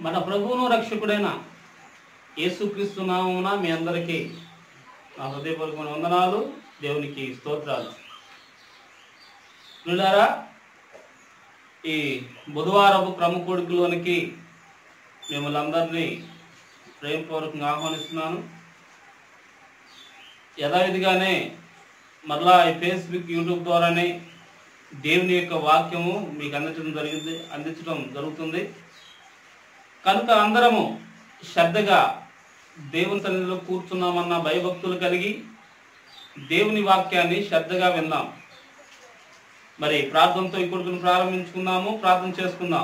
మన ప్రభువును రక్షకుడైన యేసుక్రీస్తు నామమున మీ అందరికీ నా హృదయపూర్వకమైన వందనాలు దేవునికి స్తోత్రాలు పిల్లారా ఈ బుధవారపు క్రమ కోడికలోనికి మిమ్మల్ని అందరినీ ప్రేమపూర్వకంగా ఆహ్వానిస్తున్నాను యథావిధిగానే మరలా ఈ ఫేస్బుక్ యూట్యూబ్ ద్వారానే దేవుని యొక్క వాక్యము మీకు అందించడం జరిగింది అందించడం జరుగుతుంది కనుక అందరము శ్రద్ధగా దేవుని సన్నిధిలో కూర్చున్నామన్న భయభక్తులు కలిగి దేవుని వాక్యాన్ని శ్రద్ధగా విందాం మరి ప్రార్థనతో ఈ కొడుకును ప్రారంభించుకుందాము ప్రార్థన చేసుకుందాం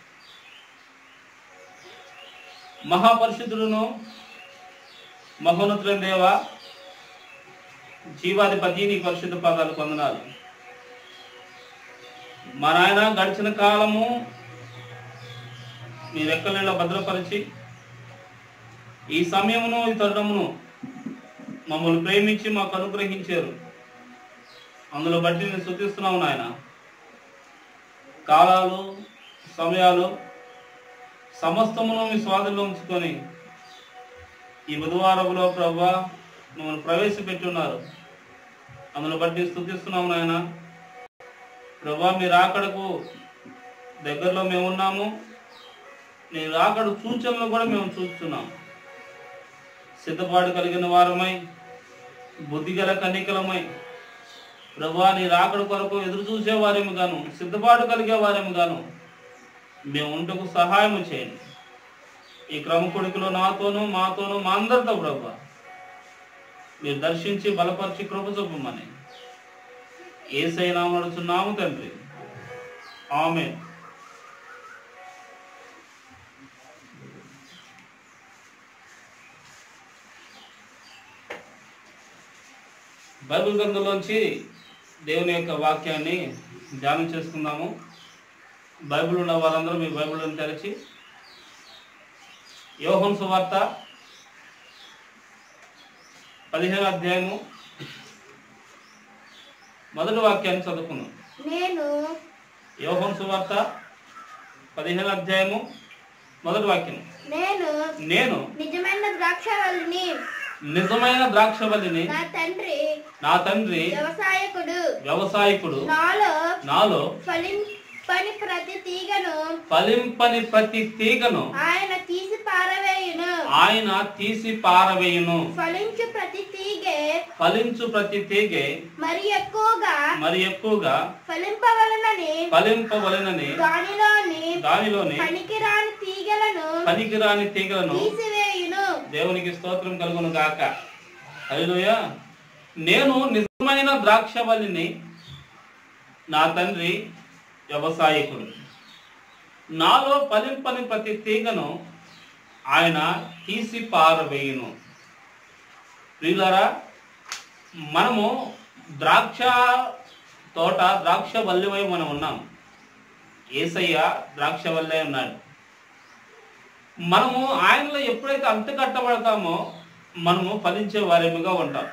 మహాపరిశుద్ధుడును మహోన్నతులైన దేవ జీవాధిపతి నీ పరిశుద్ధ పాదాలు పొందనాలు మా నాయన గడిచిన కాలము మీ రెక్కలలో భద్రపరిచి ఈ సమయమును ఈ తరుణమును మమ్మల్ని ప్రేమించి మాకు అనుగ్రహించారు అందులో బట్టి నేను శృతిస్తున్నావు నాయన కాలాలు సమయాలు సమస్తమును మీ స్వాధీనంలో ఉంచుకొని ఈ బుధవారంలో ప్రభా మమ్మల్ని ప్రవేశపెట్టి ఉన్నారు అందులో బట్టి స్థుతిస్తున్నాము నాయన ప్రభా మీ రాకడకు దగ్గరలో మేము ఉన్నాము నీ రాకడ సూచనలు కూడా మేము చూస్తున్నాం సిద్ధపాటు కలిగిన వారమై బుద్ధిగల కన్నికలమై ప్రభా నీ రాకడ కొరకు ఎదురు చూసే వారేమి గాను సిద్ధపాటు కలిగే వారేమి గాను మేము ఉంటకు సహాయం చేయండి ఈ క్రమ కొడుకులో నాతోనూ మాతోనూ మా అందరితో ప్రభా మీరు దర్శించి బలపరిచి కృప చూపమని ఏసైనా నడుచున్నాము తండ్రి ఆమె బైబిల్ గ్రంథంలోంచి దేవుని యొక్క వాక్యాన్ని ధ్యానం చేసుకుందాము బైబిల్ ఉన్న వారందరూ మీ బైబిల్ని తెరిచి యోహన్ సువార్త పదిహేను అధ్యాయము మొదటి వాక్యాన్ని చదువుకుందాం నేను యోహన్ సువార్త పదిహేను అధ్యాయము మొదటి వాక్యం నేను నేను నిజమైన ద్రాక్షవల్లిని నిజమైన ద్రాక్షవల్లిని నా తండ్రి నా తండ్రి వ్యవసాయకుడు వ్యవసాయకుడు నాలో నాలో ఫలింపని ప్రతి తీగను ఫలింపని ప్రతి తీగను ఆయన తీసి పారవేయును ఆయన తీసి పారవేయును ఫలించు ప్రతి తీగె ఫలించు ప్రతి తీగె మరి ఎక్కువగా మరి ఎక్కువగా ఫలింపవలనని ఫలింపవలెనని దానిలోని దానిలోని పనికిరాని తీగలను పనికిరాని తీగలను తీసివేయును దేవునికి స్తోత్రం కలుగును గాక హల్లెలూయా నేను నిజమైన ద్రాక్షవల్లిని నా తండ్రి వ్యవసాయకుడు నాలో ఫలింపని ప్రతి తీగను ఆయన తీసి పారవేయును ప్రియులారా మనము ద్రాక్ష తోట ద్రాక్ష వల్లివై మనం ఉన్నాం ఏసయ్య ద్రాక్ష వల్లే ఉన్నాడు మనము ఆయనలో ఎప్పుడైతే అంటు కట్టబడతామో మనము ఫలించే వారేమిగా ఉంటాం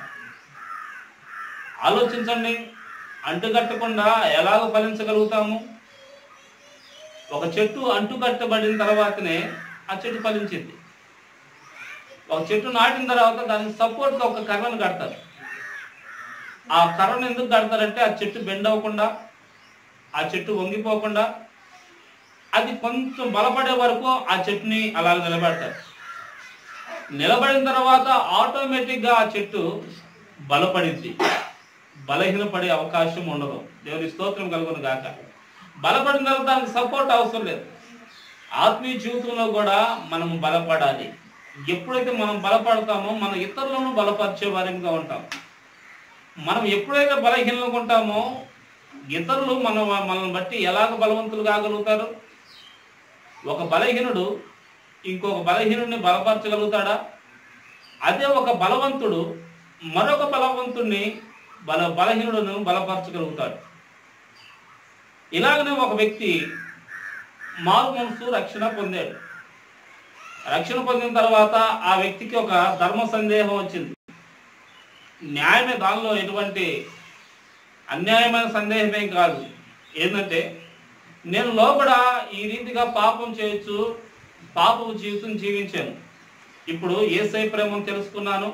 ఆలోచించండి అంటు కట్టకుండా ఎలాగ ఫలించగలుగుతాము ఒక చెట్టు అంటు కట్టబడిన తర్వాతనే ఆ చెట్టు ఫలించింది ఒక చెట్టు నాటిన తర్వాత దానికి సపోర్ట్గా ఒక కర్రను కడతారు ఆ కర్రను ఎందుకు కడతారంటే ఆ చెట్టు బెండ్ అవ్వకుండా ఆ చెట్టు వంగిపోకుండా అది కొంచెం బలపడే వరకు ఆ చెట్టుని అలా నిలబెడతారు నిలబడిన తర్వాత ఆటోమేటిక్గా ఆ చెట్టు బలపడింది బలహీనపడే అవకాశం ఉండదు దేవుని స్తోత్రం కలుగును గాక బలపడిన తర్వాత దానికి సపోర్ట్ అవసరం లేదు ఆత్మీయ జీవితంలో కూడా మనం బలపడాలి ఎప్పుడైతే మనం బలపడతామో మన ఇతరులను బలపరిచే వారిగా ఉంటాం మనం ఎప్పుడైతే బలహీనంగా ఉంటామో ఇతరులు మన మనల్ని బట్టి ఎలాగ బలవంతులు కాగలుగుతారు ఒక బలహీనుడు ఇంకొక బలహీనుడిని బలపరచగలుగుతాడా అదే ఒక బలవంతుడు మరొక బలవంతుడిని బల బలహీనుడును బలపరచగలుగుతాడు ఇలాగనే ఒక వ్యక్తి మారు మనసు రక్షణ పొందాడు రక్షణ పొందిన తర్వాత ఆ వ్యక్తికి ఒక ధర్మ సందేహం వచ్చింది న్యాయమే దానిలో ఎటువంటి అన్యాయమైన సందేహమేం కాదు ఏంటంటే నేను లోపల ఈ రీతిగా పాపం చేయొచ్చు పాపపు జీవితం జీవించాను ఇప్పుడు ఏసై ప్రేమను తెలుసుకున్నాను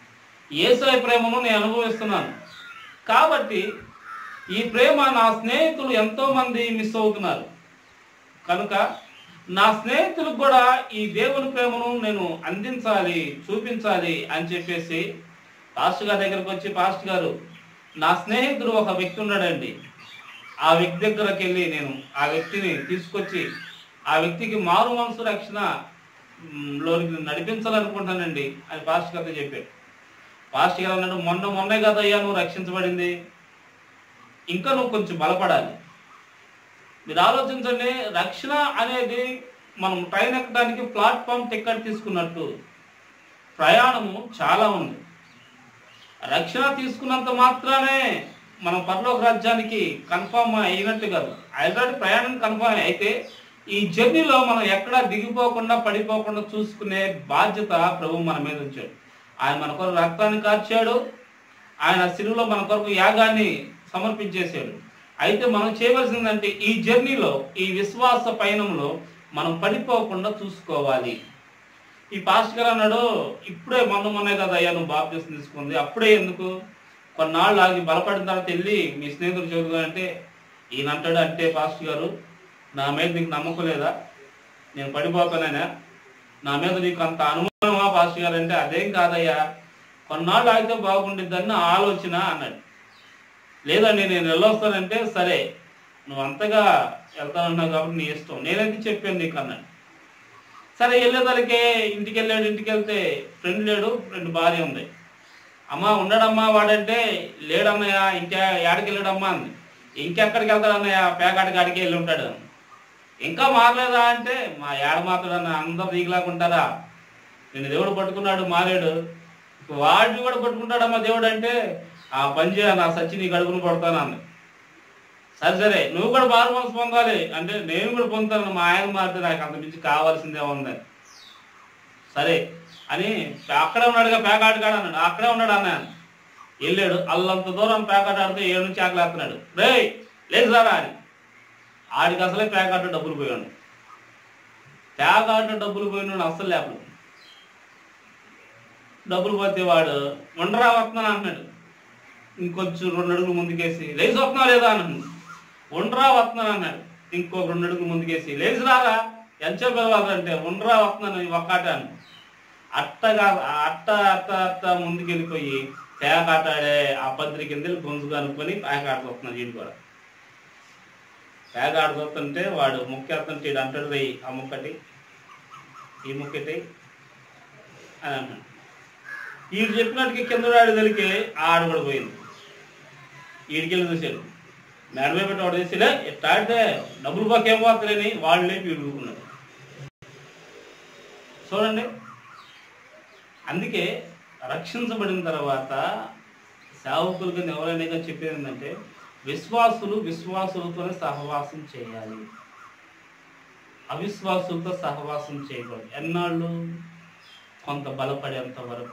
ఏసై ప్రేమను నేను అనుభవిస్తున్నాను కాబట్టి ఈ ప్రేమ నా స్నేహితులు ఎంతో మంది మిస్ అవుతున్నారు కనుక నా స్నేహితులకు కూడా ఈ దేవుని ప్రేమను నేను అందించాలి చూపించాలి అని చెప్పేసి పాస్టర్ గారి దగ్గరకు వచ్చి పాస్టర్ గారు నా స్నేహితుడు ఒక వ్యక్తి ఉన్నాడండి ఆ వ్యక్తి దగ్గరకు వెళ్ళి నేను ఆ వ్యక్తిని తీసుకొచ్చి ఆ వ్యక్తికి మారు మనసు రక్షణ మ్, లోనికి నడిపించాలనుకుంటానండి అని పాస్టర్ గారితో చెప్పాడు పాస్టర్ గారు అన్నాడు మొన్న మొన్నే కదయ్యా నువ్వు రక్షించబడింది ఇంకా నువ్వు కొంచెం బలపడాలి మీరు ఆలోచించండి రక్షణ అనేది మనం ట్రైన్ ఎక్కడానికి ప్లాట్ఫామ్ టికెట్ తీసుకున్నట్టు ప్రయాణము చాలా ఉంది రక్షణ తీసుకున్నంత మాత్రానే మనం పరలోక రాజ్యానికి కన్ఫామ్ అయినట్టు కాదు ఆల్రెడీ ప్రయాణం కన్ఫామ్ అయితే ఈ జర్నీలో మనం ఎక్కడా దిగిపోకుండా పడిపోకుండా చూసుకునే బాధ్యత ప్రభు మన మీద ఉంచాడు ఆయన మన కొరకు రక్తాన్ని కార్చాడు ఆయన సిలువలో మన కొరకు యాగాన్ని సమర్పించేశాడు అయితే మనం చేయవలసిందంటే ఈ జర్నీలో ఈ విశ్వాస పయనంలో మనం పడిపోకుండా చూసుకోవాలి ఈ పాస్టర్ గారు అన్నాడు ఇప్పుడే మొన్న మొన్నే కదా అయ్యా నువ్వు బాప్తీసం తీసుకుంది అప్పుడే ఎందుకు కొన్నాళ్ళు ఆగి బలపడిన తర్వాత వెళ్ళి మీ స్నేహితుడు చదువుతానంటే ఈయన అంటాడు అంటే పాస్టర్ గారు నా మీద నీకు నమ్మకం లేదా నేను పడిపోతానేనా నా మీద నీకు అంత అనుమానమా పాస్టర్ గారు అంటే అదేం కాదయ్యా కొన్నాళ్ళు ఆగితే బాగుండిద్దని నా ఆలోచన అన్నాడు లేదండి నేను వెళ్ళొస్తానంటే సరే నువ్వు అంతగా వెళ్తానన్నావు కాబట్టి నీ ఇష్టం నేనైతే చెప్పాను నీకు అన్నాడు సరే వెళ్ళేదానికే ఇంటికి వెళ్ళాడు ఇంటికి వెళ్తే ఫ్రెండ్ లేడు ఫ్రెండ్ భార్య ఉంది అమ్మ ఉండడమ్మా వాడంటే లేడన్నయ్య ఇంకా ఏడకి వెళ్ళాడమ్మా అంది ఇంకెక్కడికి వెళ్తాడన్నయ్య పేకాటి కాడికి వెళ్ళి ఉంటాడు ఇంకా మారలేదా అంటే మా ఏడ మాత్రం అందరు దిగులాకుంటారా నేను దేవుడు పట్టుకున్నాడు మారాడు వాడిని కూడా పట్టుకుంటాడమ్మా దేవుడు అంటే ఆ పని చేయ నా సచ్చి నీ గడుపును పడతాను అంది సరే సరే నువ్వు కూడా బారు మనసు పొందాలి అంటే నేను కూడా పొందుతాను మా ఆయన మారితే నాకు అంత మించి కావాల్సిందే ఉంది సరే అని అక్కడే ఉన్నాడుగా పేకాట కాడ అన్నాడు అక్కడే ఉన్నాడు అన్నాను వెళ్ళాడు అల్లంత దూరం పేకాట ఆడితే ఏడు నుంచి ఆకలేస్తున్నాడు రే లేదు సారా అని ఆడికి అసలే పేకాట డబ్బులు పోయాడు పేకాట డబ్బులు పోయినాడు అస్సలు లేపడు డబ్బులు పోతే వాడు ఉండరా వస్తున్నాను అంటున్నాడు ఇంకొంచెం రెండు అడుగులు ముందుకేసి లేచి వస్తున్నావు లేదా అన్నాడు ఉండరా వస్తున్నాను అన్నాడు ఇంకో రెండు అడుగులు ముందుకేసి లేచి రారా ఎంతసేపు అంటే ఉండరా వస్తున్నాను ఒక్కట అని అట్టగా అట్ట అట్ట అట్ట ముందుకెళ్ళిపోయి పేకాటాడే ఆ పత్రి కింద వెళ్ళి గొంతు కనుక్కొని పేకాట వస్తున్నాడు వీడు కూడా పేకాట చూస్తుంటే వాడు ముక్కేస్తుంటే ఈడు అంటాడు రేయి ఆ ముక్కటి ఈ ముక్కటి అని అన్నాడు వీడు చెప్పినట్టుగా కింద ఆడి తెలికి ఆడు కూడా పోయింది వీడికెళ్ళి చూశాడు మేడమే పెట్టి వాడు చేసిలే ఎట్లా అంటే డబ్బులు బాగా ఏం పోతారని వాళ్ళు లేపి వీడుకున్నాడు చూడండి అందుకే రక్షించబడిన తర్వాత సేవకులుగా ఎవరైనా చెప్పేది ఏంటంటే విశ్వాసులు విశ్వాసులతోనే సహవాసం చేయాలి అవిశ్వాసులతో సహవాసం చేయకూడదు ఎన్నాళ్ళు కొంత బలపడేంత వరకు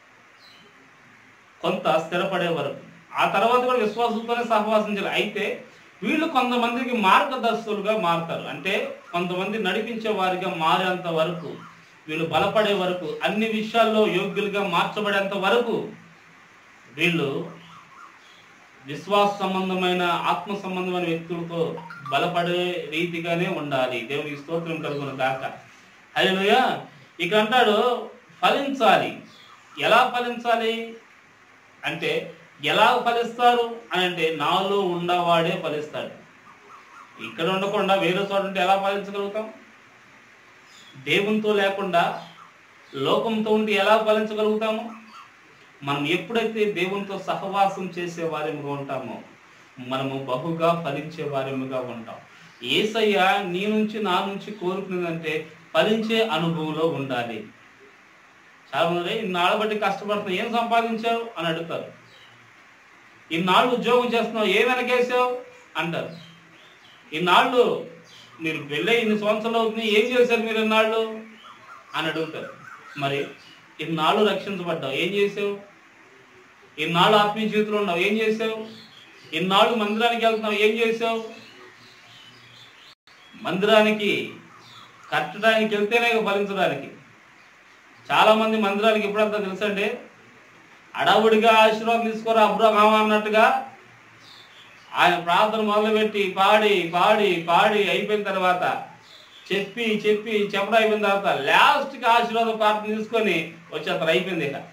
కొంత స్థిరపడే వరకు ఆ తర్వాత కూడా విశ్వాసంతోనే సహవాసం చేయాలి అయితే వీళ్ళు కొంతమందికి మార్గదర్శకులుగా మారుతారు అంటే కొంతమంది నడిపించే వారిగా మారేంత వరకు వీళ్ళు బలపడే వరకు అన్ని విషయాల్లో యోగ్యులుగా మార్చబడేంత వరకు వీళ్ళు విశ్వాస సంబంధమైన ఆత్మ సంబంధమైన వ్యక్తులతో బలపడే రీతిగానే ఉండాలి దేవునికి స్తోత్రం కలుగును గాక హల్లెలూయా ఇక అంటాడు ఫలించాలి ఎలా ఫలించాలి అంటే ఎలా ఫలిస్తారు అని అంటే నాలో ఉండవాడే ఫలిస్తాడు ఇక్కడ ఉండకుండా వేరే చోట ఉంటే ఎలా ఫలించగలుగుతాం దేవునితో లేకుండా లోకంతో ఉండి ఎలా ఫలించగలుగుతాము మనం ఎప్పుడైతే దేవునితో సహవాసం చేసే వారిముగా ఉంటామో మనము బహుగా ఫలించే వారిముగా ఉంటాం ఏసయ్య నీ నుంచి నా నుంచి కోరుకునేదంటే ఫలించే అనుభవంలో ఉండాలి చాలా మంది ఇన్నాళ్ళ బట్టి కష్టపడుతున్నావు ఏం సంపాదించావు అని అడుగుతారు ఇన్నాళ్ళు ఉద్యోగం చేస్తున్నావు ఏ వెనకేసావు అంటారు ఇన్నాళ్ళు మీరు వెళ్ళే ఇన్ని సంవత్సరాలు అవుతుంది ఏం చేశారు మీరు ఇన్నాళ్ళు అని అడుగుతారు మరి ఇన్నాళ్ళు రక్షించబడ్డావు ఏం చేసావు ఇన్నాళ్ళు ఆత్మీయ జీవితంలో ఉన్నావు ఏం చేసావు ఇన్నాళ్ళు మందిరానికి వెళ్తున్నావు ఏం చేసావు మందిరానికి కట్టడానికి వెళ్తేనే ఫలించడానికి చాలా మంది మందిరానికి ఎప్పుడంతా తెలుసండి అడవుడిగా ఆశీర్వాదం తీసుకోరా అబ్రహం అన్నట్టుగా ఆయన ప్రార్థన మొదలుపెట్టి పాడి పాడి పాడి అయిపోయిన తర్వాత చెప్పి చెప్పి చెప్పడం అయిపోయిన తర్వాత లాస్ట్కి ఆశీర్వాద ప్రార్థన తీసుకొని వచ్చేస్తారు అయిపోయింది ఇక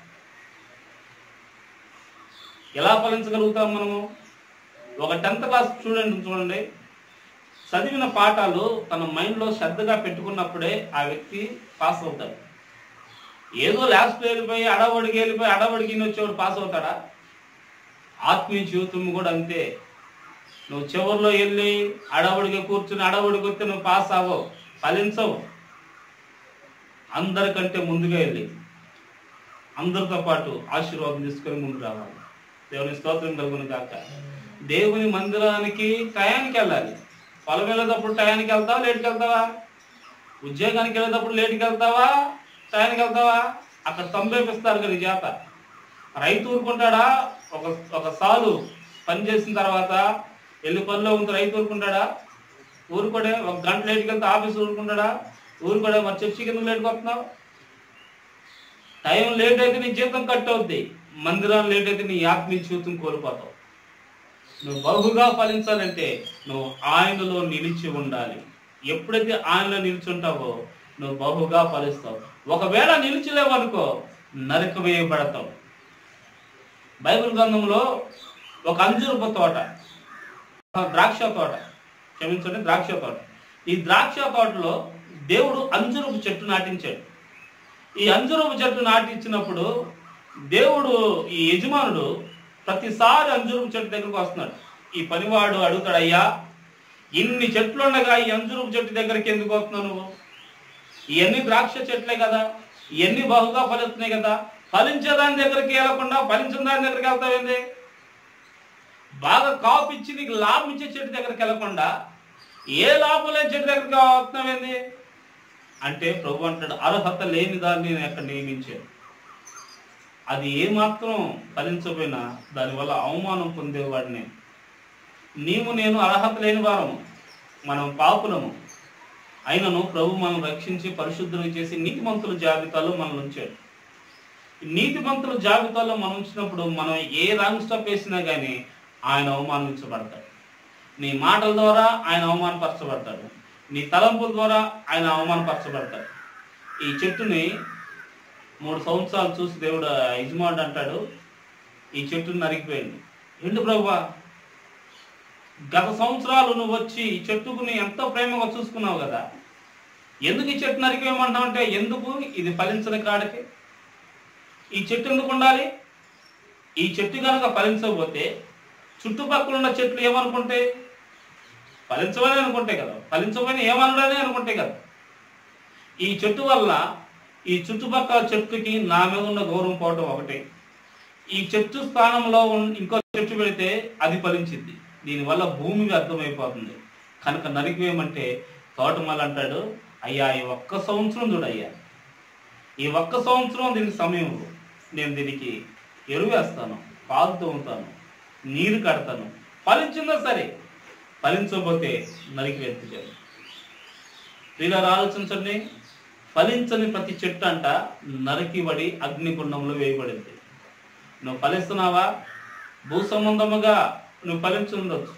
ఎలా ఫలించగలుగుతాం మనము ఒక టెన్త్ క్లాస్ స్టూడెంట్ చూడండి చదివిన పాఠాలు తన మైండ్లో శ్రద్ధగా పెట్టుకున్నప్పుడే ఆ వ్యక్తి పాస్ అవుతాడు ఏదో లాస్ట్ వెళ్ళిపోయి అడవడికి వెళ్ళిపోయి అడవడికి వచ్చేవాడు పాస్ అవుతాడా ఆత్మీయ జీవితం కూడా అంతే నువ్వు చివరిలో వెళ్ళి అడవుడికి కూర్చుని అడవుడికి వస్తే నువ్వు పాస్ అవ్వవు ఫలించవు అందరికంటే ముందుగా వెళ్ళి అందరితో పాటు ఆశీర్వాదం తీసుకొని ముందు రావాలి దేవుని స్తోత్రం కలుగును కాక దేవుని మందిరానికి టయానికి వెళ్ళాలి పొలం వెళ్ళేటప్పుడు టయానికి వెళ్తావా లేట్కి వెళ్తావా ఉద్యోగానికి వెళ్ళేటప్పుడు లేట్కి వెళ్తావా టయానికి వెళ్తావా అక్కడ తంబేపిస్తారు కదా ఈ చేత రైతు ఊరుకుంటాడా ఒక ఒక సాలు పని చేసిన తర్వాత వెళ్ళి పనిలో ఉంది రైతు ఊరుకుంటాడా ఊరుకోడే ఒక గంట లేట్కి వెళ్తే ఆఫీస్ ఊరుకుంటాడా ఊరుకోడే మరి చర్చి కింద లేట్కి వస్తున్నావు టైం లేట్ అయితే నీ జీతం కట్ అవుద్ది మందిరం లేట్ అయితే నీ ఆత్మీయ జీవితం కోల్పోతావు నువ్వు బహుగా ఫలించాలంటే నువ్వు ఆయనలో నిలిచి ఉండాలి ఎప్పుడైతే ఆయనలో నిలిచి ఉంటావో నువ్వు బహుగా ఫలిస్తావు ఒకవేళ నిలిచిలేవనుకో నరక వేయబడతావు బైబిల్ గ్రంథంలో ఒక అంజూరపు తోట ఒక ద్రాక్ష తోట క్షమించండి ద్రాక్ష తోట ఈ ద్రాక్ష తోటలో దేవుడు అంజురపు చెట్టు నాటించాడు ఈ అంజురపు చెట్టు నాటించినప్పుడు దేవుడు ఈ యజమానుడు ప్రతిసారి అంజురపు చెట్టు దగ్గరకు వస్తున్నాడు ఈ పనివాడు అడుగుతాడు అయ్యా ఇన్ని చెట్లు ఉండగా ఈ అంజురపు చెట్టు దగ్గరికి ఎందుకు వస్తున్నావు నువ్వు ఇవన్నీ ద్రాక్ష చెట్లే కదా ఇవన్నీ బహుగా ఫలిస్తున్నాయి కదా ఫలించే దాని దగ్గరికి వెళ్ళకుండా ఫలించిన దాని దగ్గరికి వెళ్తావేంది బాగా కాపు ఇచ్చి నీకు లాభం ఇచ్చే చెట్టు దగ్గరికి వెళ్ళకుండా ఏ లాభం లేని చెట్టు దగ్గరికి వస్తున్నావేంది అంటే ప్రభు అంటాడు అర్హత లేని దాన్ని నేను ఎక్కడ నియమించాను అది ఏమాత్రం ఫలించకపోయినా దానివల్ల అవమానం పొందేవాడిని నీవు నేను అర్హత లేని వారము మనం పాపులము అయినను ప్రభు మనం రక్షించి పరిశుద్ధులు చేసి నీతిమంతుల జాబితాలో మనం ఉంచాడు ఈ నీతిమంతుల జాబితాలో మనం ఉంచినప్పుడు మనం ఏ రాంగ్ స్టాప్ వేసినా కానీ ఆయన అవమానించబడతాడు నీ మాటల ద్వారా ఆయన అవమానపరచబడతాడు నీ తలంపుల ద్వారా ఆయన అవమానపరచబడతాడు ఈ చెట్టుని మూడు సంవత్సరాలు చూసి దేవుడు యజమానుడు అంటాడు ఈ చెట్టుని నరికిపోయింది ఎందు ప్రభువా గత సంవత్సరాలు నువ్వు వచ్చి ఈ చెట్టుకుని ఎంతో ప్రేమగా చూసుకున్నావు కదా ఎందుకు ఈ చెట్టు నరికేయమంటావు అంటే ఎందుకు ఇది ఫలించని కాడికి ఈ చెట్టు ఎందుకు ఉండాలి ఈ చెట్టు కనుక ఫలించకపోతే చుట్టుపక్కల ఉన్న చెట్లు ఏమనుకుంటాయి ఫలించవని అనుకుంటాయి కదా ఫలించమని ఏమనడని అనుకుంటాయి కదా ఈ చెట్టు వల్ల ఈ చుట్టుపక్కల చెట్టుకి నా మీద ఉన్న గౌరవం పోవడం ఒకటి ఈ చెట్టు స్థానంలో ఉన్- ఇంకో చెట్టు పెడితే అది ఫలించింది దీనివల్ల భూమి వ్యర్థమైపోతుంది కనుక నరికివేయమంటే తోటమాల అంటాడు అయ్యా ఈ ఒక్క సంవత్సరం చూడయ్యా ఈ ఒక్క సంవత్సరం దీనికి సమయం ఇవ్వు. నేను దీనికి ఎరువేస్తాను పాలు తోముతాను నీరు కడతాను ఫలించిందా సరే ఫలించకపోతే నరికి వెళ్తాను ప్రియులారు ఆలోచించండి ఫలించని ప్రతి చెట్టు అంట నరికిబడి అగ్నిగుండంలో వేయబడింది నువ్వు ఫలిస్తున్నావా భూ సంబంధముగా నువ్వు ఫలించుండొచ్చు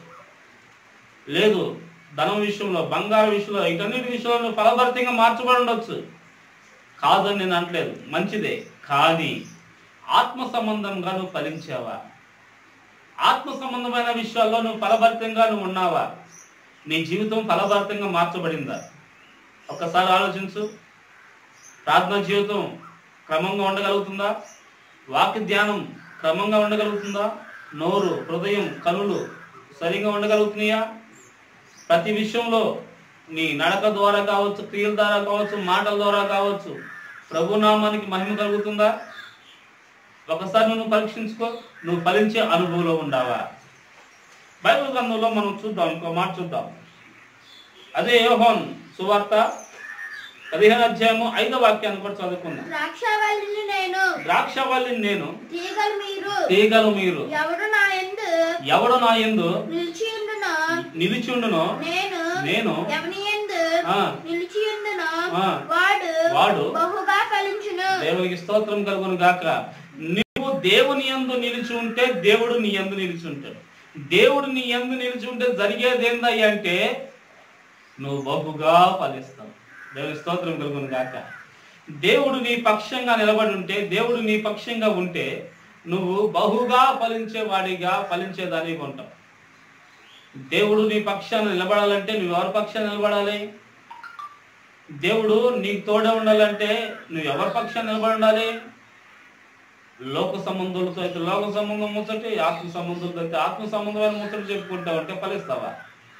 లేదు ధనం విషయంలో బంగారు విషయంలో ఇటన్నిటి విషయంలో నువ్వు ఫలభరితంగా మార్చబడి ఉండొచ్చు కాదని నేను అనట్లేదు మంచిదే కానీ ఆత్మ సంబంధంగా నువ్వు ఫలించావా ఆత్మ సంబంధమైన విషయాల్లో నువ్వు ఫలభరితంగా నువ్వు ఉన్నావా నీ జీవితం ఫలభరితంగా మార్చబడిందా ఒక్కసారి ఆలోచించు ప్రార్థన జీవితం క్రమంగా ఉండగలుగుతుందా వాక్య ధ్యానం క్రమంగా ఉండగలుగుతుందా నోరు హృదయం కనులు సరిగా ఉండగలుగుతున్నాయా ప్రతి విషయంలో నీ నడక ద్వారా కావచ్చు క్రియల ద్వారా కావచ్చు మాటల ద్వారా కావచ్చు ప్రభునామానికి మహిమ కలుగుతుందా ఒకసారి నువ్వు పరీక్షించుకో నువ్వు ఫలించే అనుభవంలో ఉండావా బైబిల్ గ్రంథంలో మనం చూద్దాం ఇంకో మాట చూద్దాం అదే యోహోన్ సువార్త పదిహేను అధ్యాయము ఐదో వాక్యాన్ని కూడా చదువుకుందాం ద్రాక్షవల్లిని నేను ద్రాక్షవల్లిని నేను తీగలు మీరు తీగలు మీరు ఎవడు నా ఎందు ఎవడు నా ఎందు నిలిచియుండునో నిలిచిండునో నేను నేను ఎవని ఎందు ఆ. నిలిచియుండునో ఆ. వాడు వాడు బహుగా ఫలించును దేవునికి స్తోత్రం కలుగును గాక నీవు దేవుని యందు నిలిచి ఉంటే దేవుడు నీ యందు నిలిచి ఉంటాడు దేవుడు నీ యందు నిలిచి ఉంటే జరిగేది ఏందయ్యా అంటే నువ్వు బహుగా ఫలిస్తావు దేవుని స్తోత్రం కలుగును గాక దేవుడు నీ పక్షంగా నిలబడి ఉంటే దేవుడు నీ పక్షంగా ఉంటే నువ్వు బహుగా ఫలించే వాడిగా ఫలించేదానిగా ఉంటావు దేవుడు నీ పక్షాన నిలబడాలంటే నువ్వు ఎవరి పక్షాన నిలబడాలి దేవుడు నీకు తోడే ఉండాలంటే నువ్వు ఎవరి పక్షాన నిలబడి ఉండాలి లోక సంబంధులతో అయితే లోక సంబంధం ముచ్చటి ఆత్మ సంబంధులతో అయితే ఆత్మ సంబంధమైన ముచ్చటి చెప్పుకుంటావు అంటే ఫలిస్తావా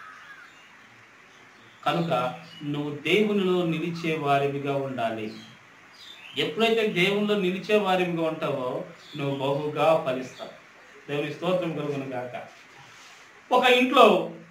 కనుక నువ్వు దేవునిలో నిలిచే వారివిగా ఉండాలి ఎప్పుడైతే దేవునిలో నిలిచే వారివిగా ఉంటావో నువ్వు బహుగా ఫలిస్తావు దేవుని స్తోత్రం కలుగును గాక ఒక ఇంట్లో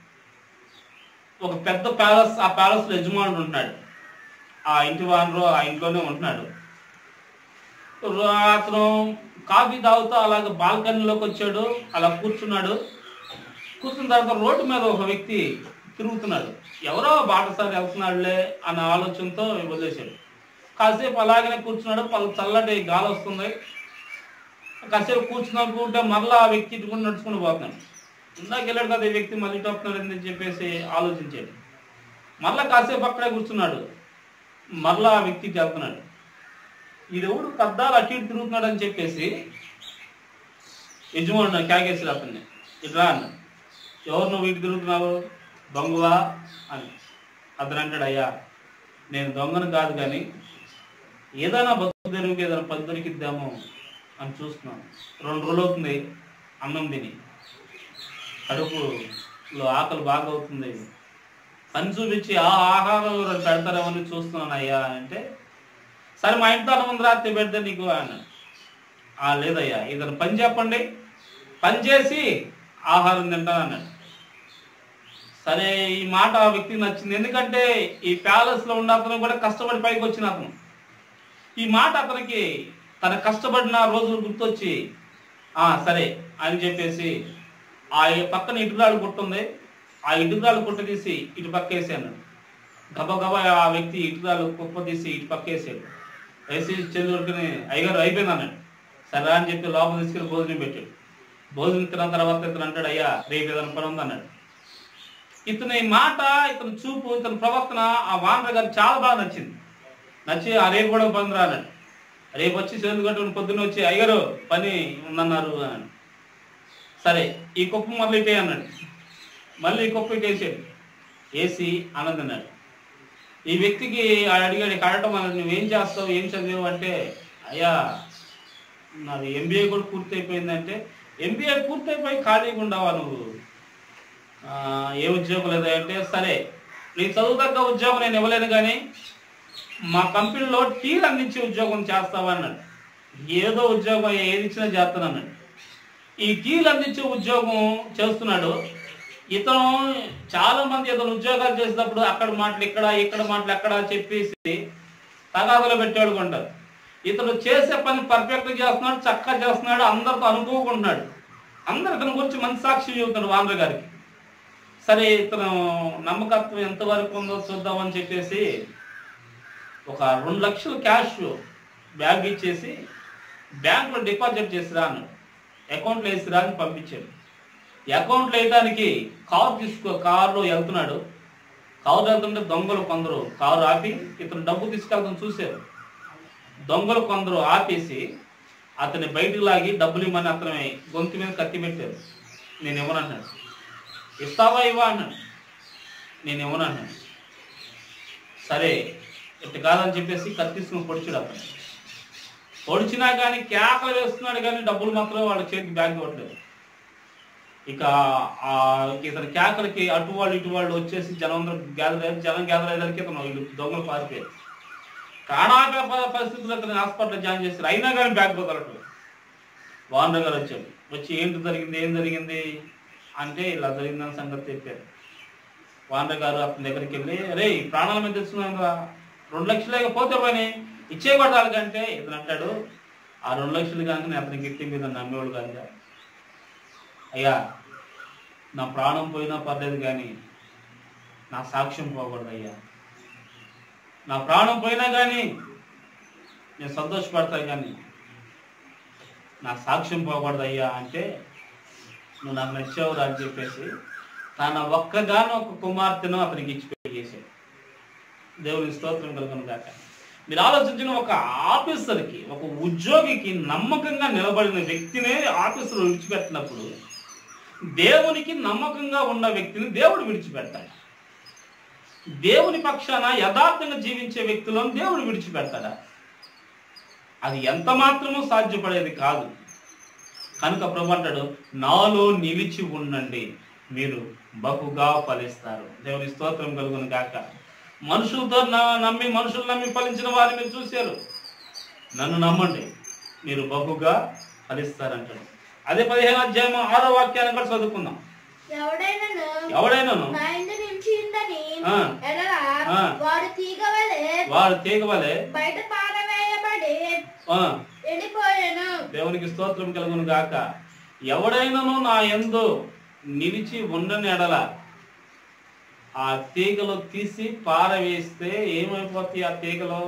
ఒక పెద్ద ప్యాలెస్ ఆ ప్యాలెస్ లో యజమానుడు ఉంటున్నాడు ఆ ఇంటి వానరు ఆ ఇంట్లోనే ఉంటున్నాడు రా- అతను కాఫీ తాగుతూ అలాగ బాల్కనీలోకి వచ్చాడు అలా కూర్చున్నాడు కూర్చున్న తర్వాత రోడ్డు మీద ఒక వ్యక్తి తిరుగుతున్నాడు ఎవరో బాటసారి వెళ్తున్నాడులే అన్న ఆలోచనతో వదిలేశాడు కాసేపు అలాగనే కూర్చున్నాడు పలు చల్లటి గాలి వస్తుంది కాసేపు కూర్చున్నప్పుడు మరలా ఆ వ్యక్తి ఇటుకుని నడుచుకుని పోతున్నాడు ఇందాక వెళ్ళాడు కదా ఈ వ్యక్తి మళ్ళీ ఇటు వస్తున్నాడు అని చెప్పేసి ఆలోచించాడు మరలా కాసేపు అక్కడే కూర్చున్నాడు మరలా ఆ వ్యక్తికి వెళ్తున్నాడు ఈడెవడు కద్దాలు అటు ఇటు తిరుగుతున్నాడు అని చెప్పేసి యజమానుడు క్యాగేసాడు అతన్ని ఇట్లా అన్న ఎవరు నువ్వు ఇటు తిరుగుతున్నావు దొంగవా అని అతను అంటాడు అయ్యా నేను దొంగను కాదు కానీ ఏదైనా బతుకు తెరువుకి ఏదైనా పని దొరికిద్దాము అని చూస్తున్నాను రెండు రోజులు అవుతుంది అన్నం తిని కడుపులో ఆకలి బాగా అవుతుంది పని చూపించి ఆ ఆహారం ఎవరైనా పెడతారేమని చూస్తున్నాను అయ్యా అంటే సరే మా ఇంట్లో ముందు రాత్రి పెడితే నీకు అన్నాడు ఆ లేదయ్యా ఇతను పని చెప్పండి పని చేసి ఆహారం తింటాను అన్నాడు సరే ఈ మాట ఆ వ్యక్తికి నచ్చింది ఎందుకంటే ఈ ప్యాలెస్ లో ఉన్న అతను కూడా కష్టపడి పైకి వచ్చిన అతను ఈ మాట అతనికి తన కష్టపడిన రోజులు గుర్తొచ్చి ఆ సరే అని చెప్పేసి ఆ పక్కన ఇటురాలు గుట్టుంది ఆ ఇటురాలు గుట్ట తీసి ఇటు పక్క వేసాను గబగబా ఆ వ్యక్తి ఇటురాలు కుప్ప తీసి ఇటు పక్క వేసాడు వేసి చెల్లుడికి అయ్యగారు అయిపోయింది అన్నాడు సరే అని చెప్పి లోపల తీసుకెళ్ళి భోజనం పెట్టాడు భోజనం తిన్న తర్వాత ఇతను అంటాడు అయ్యా రేపు ఏదైనా పని ఉంది అన్నాడు ఇతని మాట ఇతని చూపు ఇతని ప్రవర్తన ఆ వానర గారు చాలా బాగా నచ్చింది నచ్చి ఆ రేపు కూడా పని రా అన్నాడు రేపు వచ్చి చేతులు కట్టుకుని పొద్దున్న వచ్చి అయ్యగారు పని ఉందన్నారు అన్నాడు సరే ఈ కుప్ప మళ్ళీ ఇటే అన్నాడు మళ్ళీ ఈ కుప్ప ఇటేసాడు వేసి ఆనందన్నాడు ఈ వ్యక్తికి ఆడు అడిగాడు ఇక్కడ అడగటం అన్నాడు నువ్వేం చేస్తావు ఏం చదివావు అంటే అయ్యా నాది ఎంబీఏ కూడా పూర్తి అయిపోయిందంటే ఎంబీఏ పూర్తయిపోయి ఖాళీగా ఉండవా నువ్వు ఆ, ఏ ఉద్యోగం లేదా అంటే సరే నీ చదువు తగ్గ ఉద్యోగం నేను ఇవ్వలేను కానీ మా కంపెనీలో టీలు అందించే ఉద్యోగం చేస్తావా అన్నాడు ఏదో ఉద్యోగం ఏది ఇచ్చినా చేస్తాను అన్నాడు ఈ టీలు అందించే ఉద్యోగం చేస్తున్నాడు ఇతను చాలా మంది ఇతను ఉద్యోగాలు చేసినప్పుడు అక్కడ మాటలు ఇక్కడ ఇక్కడ మాటలు అక్కడ చెప్పేసి తగాదులో పెట్టేవాడు కొంటారు ఇతను చేసే పని పర్ఫెక్ట్ చేస్తున్నాడు చక్కగా చేస్తున్నాడు అందరితో అనుకోకుంటున్నాడు అందరు ఇతని గురించి మంచి సాక్షి చెబుతున్నాడు వాంద్ర గారికి సరే ఇతను నమ్మకత్వం ఎంతవరకు ఉందో చూద్దామని చెప్పేసి ఒక రెండు లక్షలు క్యాష్ బ్యాగ్ ఇచ్చేసి బ్యాంకులో డిపాజిట్ చేసిరా అన్నాడు అకౌంట్లో వేసిరా అని పంపించాడు అకౌంట్లో వేయడానికి కారు తీసుకో కారులో వెళ్తున్నాడు కారు వెళ్తుంటే దొంగలు కొందరు కారు ఆపి ఇతను డబ్బు తీసుకెళ్తాం చూశారు దొంగలు కొందరు ఆపేసి అతన్ని బయటకు లాగి డబ్బులు ఇవ్వమని అతని గొంతు మీద కత్తి పెట్టారు నేను ఇవ్వనన్నాడు ఇస్తావా ఇవ్వా అన్నాడు నేను ఇవ్వనన్నాడు సరే ఇట్టు కాదని చెప్పేసి కత్తి తీసుకుని పొడిచాడు అతను పొడిచినా కానీ కేకలు వేస్తున్నాడు కానీ డబ్బులు మాత్రం వాళ్ళ చేతికి బ్యాగ్ ఇవ్వట్లేదు ఇక ఆ ఇతని కేకలకి అటు వాళ్ళు ఇటు వాళ్ళు వచ్చేసి జనం అందరూ గ్యాదర్ అయ్యారు జనం గ్యాదర్ అయ్యేదానికి ఇతను వీళ్ళు దొంగలు పారిపోయారు ప్రాణాపాయ ప- పరిస్థితుల్లో ఇతను హాస్పిటల్ జాయిన్ చేశారు అయినా కానీ బ్యాగ్ వదలట్లేదు వార్నర్ గారు వచ్చాడు వచ్చి ఏంటి జరిగింది ఏం జరిగింది అంటే ఇలా జరిగిందని సంగతి చెప్పారు వార్నర్ గారు అతని దగ్గరికి వెళ్ళి అరే ప్రాణాల మీద తెచ్చుకున్నాం కదా రెండు లక్షలు లేకపోతే పని ఇచ్చే కొట్టాలంటే ఇతను అంటాడు ఆ రెండు లక్షలు కనుక నేను అతనికి ఎత్తి మీద నమ్మేవాడు కనుక అయ్యా నా ప్రాణం పోయినా పర్లేదు కానీ నా సాక్ష్యం పోకూడదు అయ్యా నా ప్రాణం పోయినా కానీ నేను సంతోషపడతాను కానీ నా సాక్ష్యం పోకూడదు అయ్యా అంటే నువ్వు నాకు నచ్చావురా అని చెప్పేసి తన ఒక్కగానో ఒక కుమార్తెను అతనికి ఇచ్చి పెళ్లి చేశాడు దేవుని స్తోత్రం కలుగును గాక మీరు ఆలోచించిన ఒక ఆఫీసర్కి ఒక ఉద్యోగికి నమ్మకంగా నిలబడిన వ్యక్తినే ఆఫీసర్ విడిచిపెట్టినప్పుడు దేవునికి నమ్మకంగా ఉన్న వ్యక్తిని దేవుడు విడిచిపెడతాడు దేవుని పక్షాన యథార్థంగా జీవించే వ్యక్తులను దేవుడు విడిచిపెడతాడా అది ఎంత మాత్రమూ సాధ్యపడేది కాదు కనుక ప్రభు అంటాడు నాలో నిలిచి ఉండండి మీరు బహుగా ఫలిస్తారు దేవుని స్తోత్రం కలుగును గాక మనుషులతో న- నమ్మి మనుషులు నమ్మి ఫలించిన వారిని మీరు చూశారు నన్ను నమ్మండి మీరు బహుగా ఫలిస్తారంటాడు అదే పదిహేను అధ్యాయం ఆరో వాక్యాన్ని కూడా చదువుకుందాం ఎవడైనను ఎవడైనాను నా ఇందు నిలిచిందని ఆ. ఎడలా ఆ. వాడు తీగవలే వాడు తీగవలే బయట పారవేయబడి ఆ, వెళ్ళిపోయాను దేవునికి స్తోత్రం కలుగును గాక ఎవడైనాను నా ఎందు నిలిచి ఉండని ఎడల ఆ తీగలు తీసి పారవేస్తే ఏమైపోతాయి ఆ తీగలు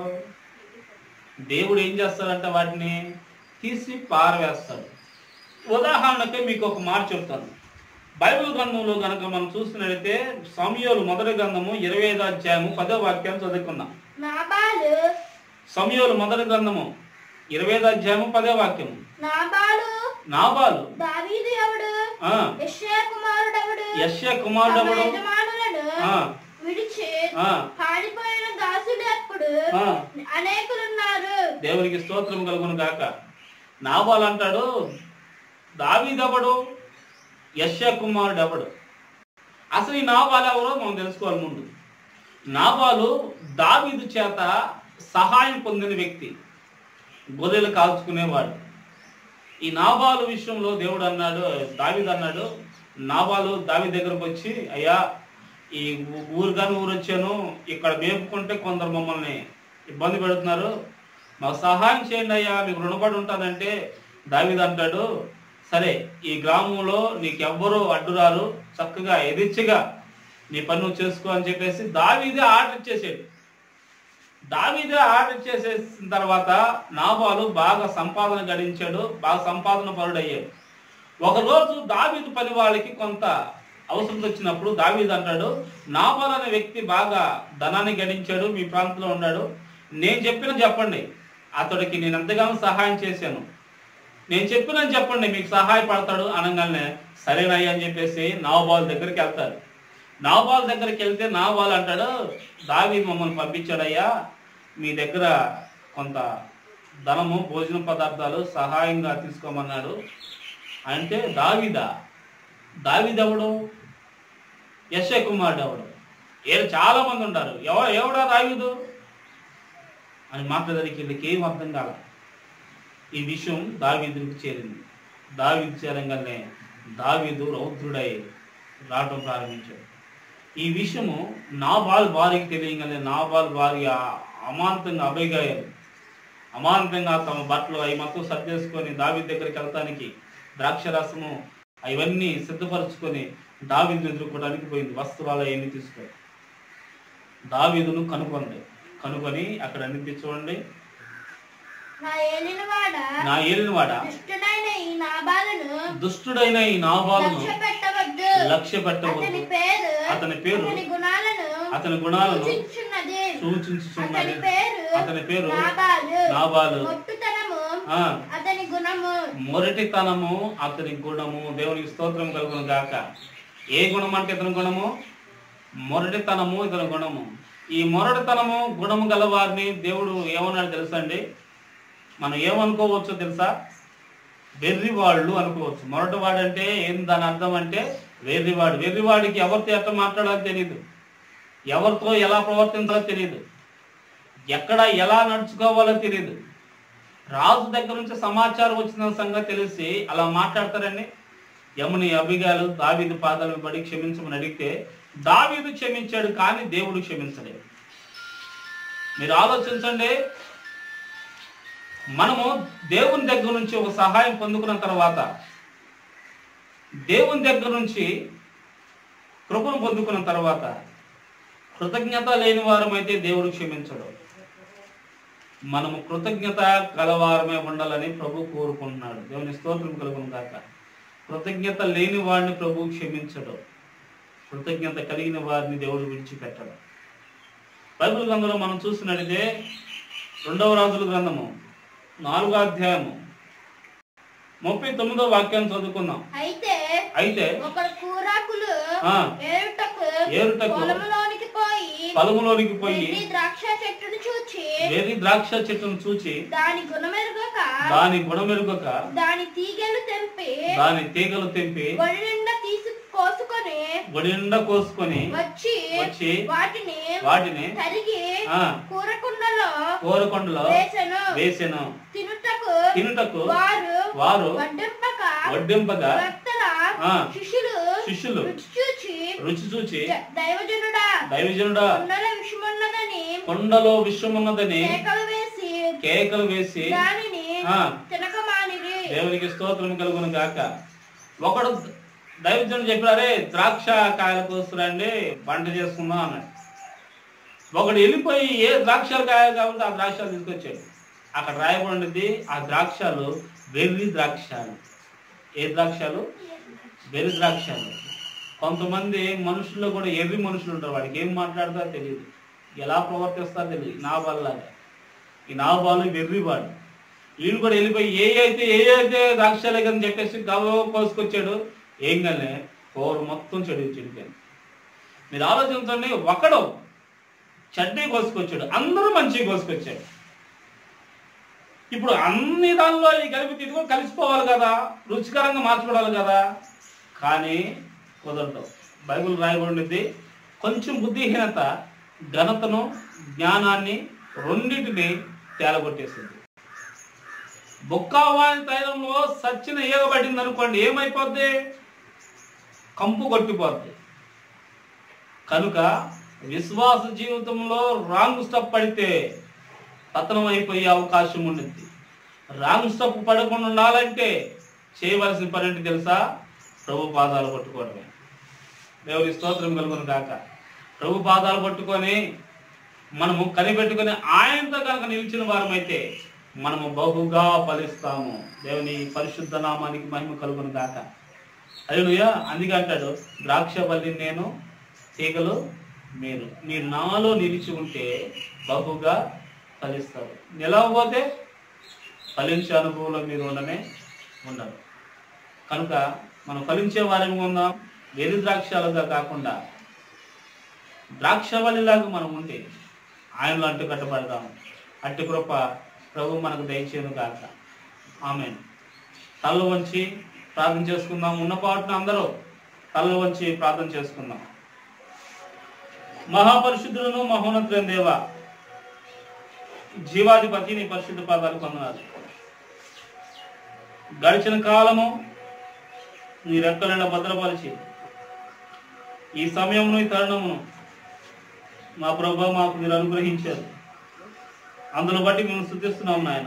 దేవుడు ఏం చేస్తాడంటే వాటిని తీసి పారవేస్తాడు ఉదాహరణకి మీకు ఒక మాట చెప్తాను బైబిల్ గ్రంథంలో కనుక మనం చూసినట్లయితే సమయోలు మొదటి గ్రంథము ఇరవై ఐదు అధ్యాయము పదో వాక్యం చదువుకుందాం నాబాలు సమయోలు మొదటి గ్రంథము ఇరవై ఐదు అధ్యాయము పదో వాక్యము నాబాలు నాబాలు దావీదు ఎవడు ఆ యెషయా కుమారుడెవడు యశ్య తమ కుమారుడెవడు యజమానులను ఆ. విడిచి ఆ. పారిపోయిన దాసులు ఎప్పుడు ఆ. అనేకులున్నారు దేవునికి స్తోత్రం కలుగును గాక నాబాలు అంటాడు దావీదెవడు యశ్య కుమారుడు ఎవడు అసలు ఈ నాబాలు ఎవరో మనం తెలుసుకోవాలి ముందు నాబాలు దావీదు చేత సహాయం పొందిన వ్యక్తి గొర్రెలు కాల్చుకునేవాడు ఈ నాబాలు విషయంలో దేవుడు అన్నాడు దావీదు అన్నాడు నాబాలు దావి దగ్గరకు వచ్చి అయ్యా ఈ ఊ- ఊరు కానీ ఊరు వచ్చాను ఇక్కడ మేపుకుంటే కొందరు మమ్మల్ని ఇబ్బంది పెడుతున్నారు మాకు సహాయం చేయండి అయ్యా మీకు రుణపడి ఉంటానంటే దావీదు అంటాడు సరే ఈ గ్రామంలో నీకెవ్వరూ అడ్డురారు చక్కగా ఎదిచ్చిగా నీ పని నువ్వు చేసుకో అని చెప్పేసి దావీదే ఆర్డర్ ఇచ్చేసాడు దావీదే ఆర్డర్ ఇచ్చేసేసిన తర్వాత నాబాలు బాగా సంపాదన గడించాడు బాగా సంపాదన పరుడయ్యాడు ఒకరోజు దావీదు పని వాళ్ళకి కొంత అవసరం వచ్చినప్పుడు దావీదు అంటాడు నాబాల్ అనే వ్యక్తి బాగా ధనాన్ని గడించాడు మీ ప్రాంతంలో ఉన్నాడు నేను చెప్పిన చెప్పండి అతడికి నేను ఎంతగానో సహాయం చేశాను నేను చెప్పినని చెప్పండి మీకు సహాయపడతాడు అనగానే సరేనయ్యా అని చెప్పేసి నాబాల్ దగ్గరికి వెళ్తారు నాబాల్ దగ్గరికి వెళ్తే నాబాల్ అంటాడు దావి మమ్మల్ని పంపించాడయ్యా మీ దగ్గర కొంత ధనము భోజన పదార్థాలు సహాయంగా తీసుకోమన్నాడు అంటే దావిదా దావిదెవడు యశ కుమారుడు ఎవడు ఏడు చాలా మంది ఉంటారు ఎవరు ఎవడా దావిదు అని మాట్లాడడానికి వీళ్ళకి ఏం అర్థం కాల ఈ విషయం దావీదునికి చేరింది దావీదు చేరంగానే దావీదు రౌద్రుడై రావటం ప్రారంభించాడు ఈ విషయము నాబాల్ భార్యకి తెలియగానే నాబాల్ భార్య అమాంతంగా అభయగాయారు అమాంతంగా తమ బట్టలు అవి మొత్తం సర్దేసుకొని దావీ దగ్గరికి వెళ్తానికి ద్రాక్ష రసము అవన్నీ సిద్ధపరచుకొని దావీదును ఎదుర్కోవడానికి పోయింది వస్త్రాలు అవన్నీ తీసుకొని దావీదును కనుగొంది కనుగొని అక్కడ అన్ని చూడండి నా ఏలినవాడ నా ఏలినవాడ దుష్టుడైన ఈ నాబాలను దుష్టుడైన ఈ నాబాలను లక్ష్య పెట్టవద్దు లక్ష్య పెట్టవద్దు అతని పేరు అతని పేరు అతని గుణాలను అతని గుణాలను సూచించున్నది సూచించుచున్నది అతని పేరు అతని పేరు నాబాలు నాబాలు మొట్టుతనము ఆ అతని గుణము మొరటితనము అతని గుణము దేవునికి స్తోత్రం కలుగును గాక ఏ గుణం అంటే ఇతని గుణము మొరటితనము ఇతని గుణము ఈ మొరటితనము గుణము గల వారిని దేవుడు ఏమన్నాడు తెలుసా అండి మనం ఏమనుకోవచ్చో తెలుసా వెర్రివాళ్ళు అనుకోవచ్చు మొరటివాడు అంటే ఏం దాని అర్థం అంటే వెర్రివాడు వెర్రివాడికి ఎవరితో ఎట్లా మాట్లాడాలో తెలియదు ఎవరితో ఎలా ప్రవర్తించాలో తెలియదు ఎక్కడ ఎలా నడుచుకోవాలో తెలియదు రాజు దగ్గర నుంచి సమాచారం వచ్చిన సంగతి తెలిసి అలా మాట్లాడతారండి యముని అభిగాలు దావీదు పాదాలను పడి క్షమించమని అడిగితే దావీదు క్షమించాడు కానీ దేవుడు క్షమించలేదు మీరు ఆలోచించండి మనము దేవుని దగ్గర నుంచి ఒక సహాయం పొందుకున్న తర్వాత దేవుని దగ్గర నుంచి కృపను పొందుకున్న తర్వాత కృతజ్ఞత లేని వారమైతే దేవుడు క్షమించడు మనము కృతజ్ఞత గలవారమే ఉండాలని ప్రభు కోరుకుంటున్నాడు దేవుని స్తోత్రం కలుగును కాక కృతజ్ఞత లేని వాడిని ప్రభు క్షమించడు కృతజ్ఞత కలిగిన వారిని దేవుడు విడిచిపెట్టడు బైబిల్ గ్రంథంలో మనం చూసినట్లయితే రెండవ రాజుల గ్రంథము నాలుగో అధ్యాయము ముప్పై తొమ్మిదో వాక్యాన్ని చదువుకుందాం అయితే అయితే ఒకడు కూరాకులు ఆ. ఏరుటకు ఏరుటకు పొలంలోనికి పోయి పొలములోనికి పోయి వెండి ద్రాక్ష చెట్టును చూచి వేరి ద్రాక్ష చెట్టును చూచి దాని గుణమెరుగక దాని గుణమెరుగక దాని తీగలు తెంపి దాని తీగలు తెంపి వడి నిండా తీసి కోసుకొని గొడిండ కోసుకొని వచ్చి వచ్చి వాటిని వాటిని తరిగి ఆ కూరకుండలో కోరకొండలో వేసెను వేసెను తినుటకు తినుటకు వారు వారు వడ్డింపక వడ్డింపగా భక్తుల ఆ. శిష్యులు శిష్యులు రుచి చూచి రుచి చూచి "జ- దైవజనుడా దైవజనుడా కొండల విషమున్నదని కొండలో విశ్వమున్నదని కేకలు వేసి కేకలు వేసి దానిని ఆ. తినక మానిరి దేవునికి స్తోత్రం కలుగును గాక ఒకడు దైవజనుడు చెప్పారే ద్రాక్ష కాయలు కోస్తురండి వంట చేసుకుందాం అన్నాడు ఒకడు వెళ్ళిపోయి ఏ ద్రాక్షలు కాయలు కాబట్టి ఆ ద్రాక్షలు తీసుకొచ్చాడు అక్కడ రాయబడింది ఆ ద్రాక్షలు వెర్రి ద్రాక్షలు ఏ ద్రాక్షలు వెర్రి ద్రాక్షలు కొంతమంది మనుషుల్లో కూడా ఎర్రి మనుషులు ఉంటారు వాడికి ఏం మాట్లాడతారో తెలియదు ఎలా ప్రవర్తిస్తారో తెలియదు నా వల్లగా ఈ నాబాలు వెర్రివాడు వీళ్ళు కూడా వెళ్ళిపోయి ఏ అయితే ఏ అయితే ద్రాక్షలే కదా చెప్పేసి గవ కోసుకొచ్చాడు ఏం కానీ కూర మొత్తం చెడు చెడిపోయింది మీరు ఆలోచించండి ఒకడు చెడ్డీ కోసుకొచ్చాడు అందరూ మంచి కోసుకొచ్చాడు ఇప్పుడు అన్ని దానిలో ఈ కలిపి తిట్టుకొని కలిసిపోవాలి కదా రుచికరంగా మార్చుకోవాలి కదా కానీ కుదరదు బైబిల్ రాయబడింది కొంచెం బుద్ధిహీనత ఘనతను జ్ఞానాన్ని రెండింటిని తేలగొట్టేసింది బొక్కావాని తైలంలో సచ్చిన ఏగబడింది అనుకోండి ఏమైపోద్ది కంపు కొట్టిపోద్ది కనుక విశ్వాస జీవితంలో రాంగ్ స్టెప్ పడితే పతనం అయిపోయే అవకాశం ఉండింది రాంగ్ స్టెప్ పడకుండా ఉండాలంటే చేయవలసిన పని ఏంటి తెలుసా ప్రభు పాదాలు పట్టుకోవడమే దేవుని స్తోత్రం కలుగును కాక ప్రభు పాదాలు పట్టుకొని మనము కనిపెట్టుకొని ఆయనతో కనుక నిలిచిన వారమైతే మనము బహుగా ఫలిస్తాము దేవుని పరిశుద్ధ నామానికి మహిమ కలుగును గాక అయ్యా అందుకే అంటాడు ద్రాక్ష బల్లి నేను తీగలు మీరు మీరు నాలో నిలిచి ఉంటే బహుగా ఫలిస్తారు నిలవకపోతే ఫలించే అనుభవంలో మీరు ఉండనే ఉండరు కనుక మనం ఫలించే వారిని ఉందాం వెరి ద్రాక్షలుగా కాకుండా ద్రాక్షవల్లిలాగా మనం ఉంటే ఆయనలో అంటు కట్టబడదాం అట్టి కృప ప్రభు మనకు దయచేయను కాక ఆమె తల్లు వంచి ప్రార్థన చేసుకుందాం ఉన్న పాటున అందరూ తల్లు వంచి ప్రార్థన చేసుకుందాం మహాపరిశుద్ధులను మహోన్నతులైన దేవ జీవాధిపతి నీ పరిశుద్ధ పాదాలు పొందనాలి గడిచిన కాలము నీ రెక్కలను భద్రపరిచి ఈ సమయమును ఈ తరుణమును మా ప్రభు మాకు మీరు అనుగ్రహించారు అందులో బట్టి మేము శుద్ధిస్తున్నాం నాయన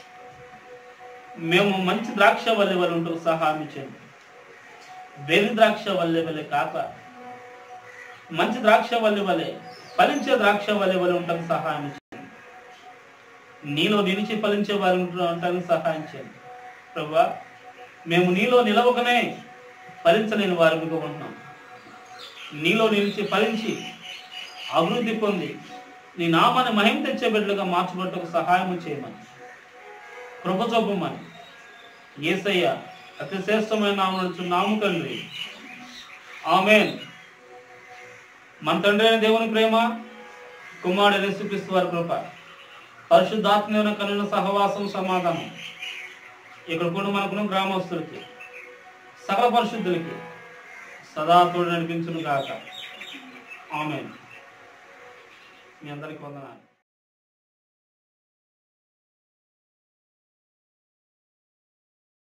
మేము మంచి ద్రాక్ష వల్లె వల్ల ఉంటూ సహాయం ఇచ్చాను వెర్రి ద్రాక్ష వల్లె వల్లే కాక మంచి ద్రాక్ష వల్లె వలె ఫలించే ద్రాక్ష వల్లె వలె ఉండటానికి సహాయం ఇచ్చాను నీలో నిలిచి ఫలించే వారు ఉండటానికి సహాయం చేయండి ప్రభా మేము నీలో నిలవకనే ఫలించలేని వారిగా ఉంటున్నాం నీలో నిలిచి ఫలించి అభివృద్ధి పొంది నీ నామాన్ని మహిమ తెచ్చే బిడ్డలుగా మార్చబట్టకు సహాయం చేయమని కృప చూపమని ఏసయ్య అతి శ్రేష్టమైన నామను నాము తండ్రి ఆమెన్ మన తండ్రి అయిన దేవుని ప్రేమ కుమారుడు యేసుక్రీస్తు వారి కృప పరిశుద్ధాత్మైన కనుల సహవాసం సమాధానం ఇక్కడ కూడా మనకును గ్రామస్తులకి సకల పరిశుద్ధులకి సదా తోడు నడిపించును కాక ఆమె మీ అందరికి వందనాలు